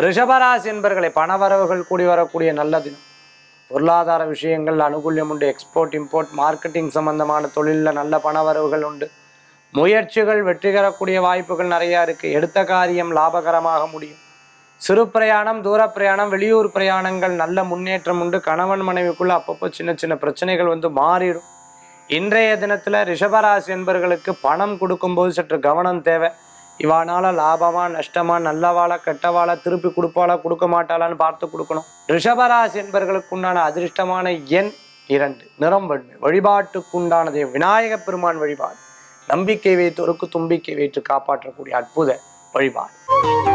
ரிஷபராசி என்பர்களை பணவரவுகள் கூடி வரக்கூடிய நல்ல தினம் பொருளாதார விஷயங்கள் அனுகூல்யம் உண்டு எக்ஸ்போர்ட் இம்போர்ட் மார்க்கெட்டிங் சம்பந்தமான தொழிலில் நல்ல பணவரவுகள் உண்டு முயற்சிகள் வெற்றி பெறக்கூடிய வாய்ப்புகள் நிறையா இருக்குது எடுத்த காரியம் லாபகரமாக முடியும் சிறு பிரயாணம் தூர பிரயாணம் வெளியூர் பிரயாணங்கள் நல்ல முன்னேற்றம் உண்டு கணவன் மனைவிக்குள்ள அப்பப்போ சின்ன சின்ன பிரச்சனைகள் வந்து மாறிடும் இன்றைய தினத்தில் ரிஷபராசி என்பர்களுக்கு பணம் கொடுக்கும்போது சற்று கவனம் தேவை இவானால லாபமா நஷ்டமா நல்லவாளா கெட்டவாளா திருப்பி கொடுப்பாளா கொடுக்க மாட்டாளான்னு பார்த்து கொடுக்கணும் ரிஷபராசி என்பர்களுக்கு உண்டான அதிர்ஷ்டமான எண் இரண்டு நிறம் வெண்மை வழிபாட்டுக்குண்டான தெய்வம் விநாயகப் பெருமான் வழிபாடு நம்பிக்கை வைத்தோருக்கு தும்பிக்கை வைத்து காப்பாற்றக்கூடிய அற்புத வழிபாடு